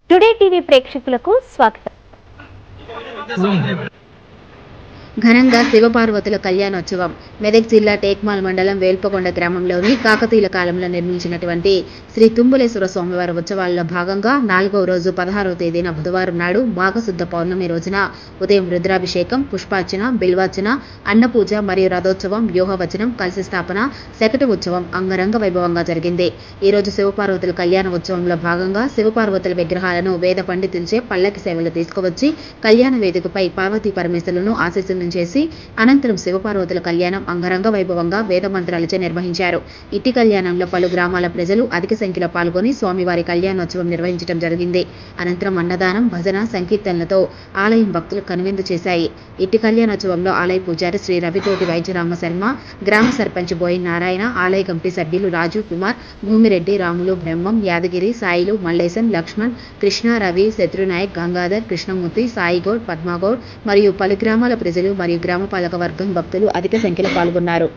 today TV ప్రేక్షకులకు స్వాగతం ఘనంగా శివపార్వతుల కళ్యాణోత్సవం మెదక్ జిల్లా టేక్మాల్ మండలం వేల్పకొండ గ్రామంలోని కాకతీయుల కాలంలో నిర్మించినటువంటి శ్రీ తుంబులేశ్వర స్వామివారి ఉత్సవాల్లో భాగంగా నాలుగవ రోజు పదహారవ తేదీన బుధవారం నాడు మాఘశుద్ధ పౌర్ణమి రోజున ఉదయం రుద్రాభిషేకం పుష్పార్చన బిల్వార్చన అన్నపూజ మరియు రథోత్సవం వ్యూహవచనం కలశ స్థాపన శకటి ఉత్సవం అంగరంగ వైభవంగా జరిగింది ఈ రోజు శివపార్వతుల కళ్యాణ ఉత్సవంలో భాగంగా శివపార్వతుల విగ్రహాలను వేద పండితులచే పల్లకి సేవలు తీసుకువచ్చి కళ్యాణ వేదికపై పార్వతీ పరమేశ్వరులను ఆశీస్సులను చేసి అనంతరం శివపార్వతుల కళ్యాణం అంగరంగ వైభవంగా వేద మంత్రాలచే నిర్వహించారు ఇట్టి కళ్యాణంలో పలు గ్రామాల ప్రజలు అధిక సంఖ్యలో పాల్గొని స్వామివారి కళ్యాణోత్సవం నిర్వహించడం జరిగింది అనంతరం అన్నదానం భజన సంకీర్తనలతో ఆలయం భక్తులు కనువిందు చేశాయి ఇట్టి కళ్యాణోత్సవంలో ఆలయ పూజారి శ్రీ రవితోటి వైద్యరామ శర్మ గ్రామ సర్పంచ్ బోయి నారాయణ ఆలయ కమిటీ సభ్యులు రాజు కుమార్ భూమిరెడ్డి రాములు బ్రహ్మం యాదగిరి సాయిలు మల్లేశన్ లక్ష్మణ్ కృష్ణ రవి శత్రునాయక్ గంగాధర్ కృష్ణమూర్తి సాయిగౌడ్ పద్మాగౌడ్ మరియు పలు గ్రామాల ప్రజలు మరియు గ్రామ పాలక వర్గం భక్తులు అధిక సంఖ్యలో పాల్గొన్నారు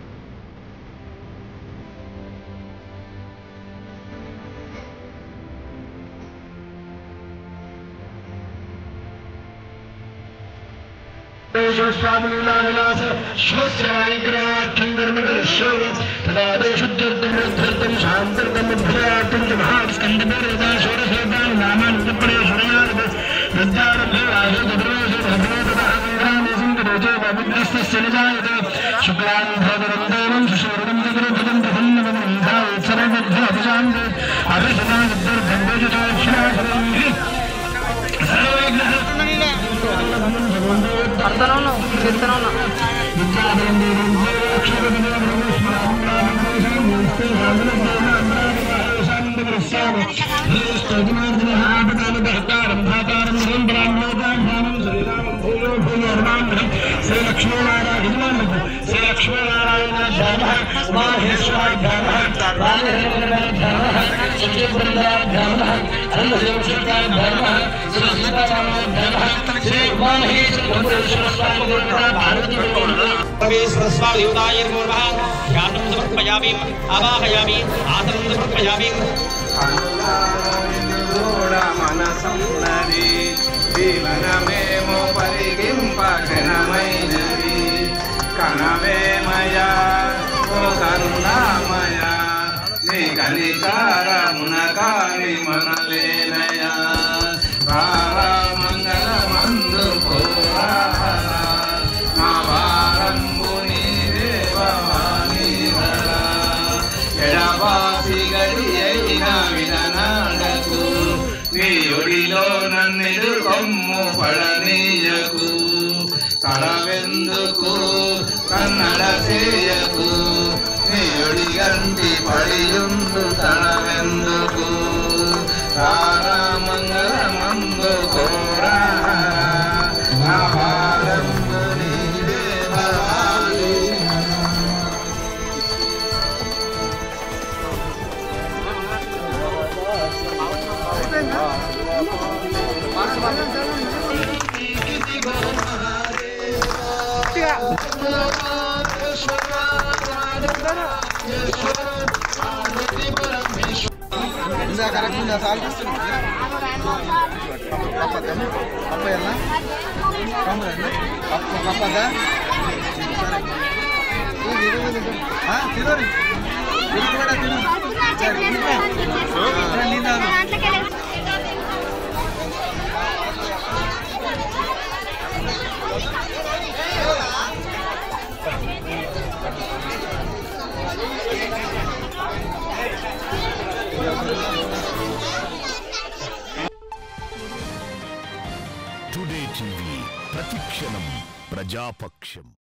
स्वामिलाविलास श्वस्यायग्राखण्डर्मकर्षो तदा शुद्धर्तम् शान्तर्तमभ्यार्थम् च महास्कन्दपेरदा षोडशेतां नामान्तपणे शरणार्थ वृद्धारभ्यो राजोदरोषो भद्रोतदाग्रामे सङ्करोचो वविग्रस्तस्य निजायते शुक्लान् भवदरं देवं सुशोरं जगरुपदं प्रसन्नवनं धावत् सर्वभ्यो अभिशान्ते अभिषदानुद्धर्भङ्गोजतोक्षणाशरं सर्वविघ्नः అర్థనవును చెప్తాను सर्वेश्वरस्वामियुतायर्मूर्वः ध्यानं समर्पयामि आवाहयामि आसनं समर्पयामि మనసన్నది జీవనమేమో పరిగింపఘనమైనది కనవేమయా ఓ కరుణామయా నీ కనికారమున కాని మనలేనయా రారా మంగళ మందు కోరారా మా వారంబు నీ దేవవాణివరా ఎడబాసి గడి అయిన విననాడకు నీ ఒడిలో నన్నెదు కొమ్ము పడనీయకు తడవెందుకు కన్నడ చేయకు నీ ఒడి గంటి పడియుందు తడవెందుకు తారా మంగళ మందు కోరా నా భారంబు నీ దేవవాణి టుడే టీవీ ప్రతిక్షణం ప్రజాపక్షం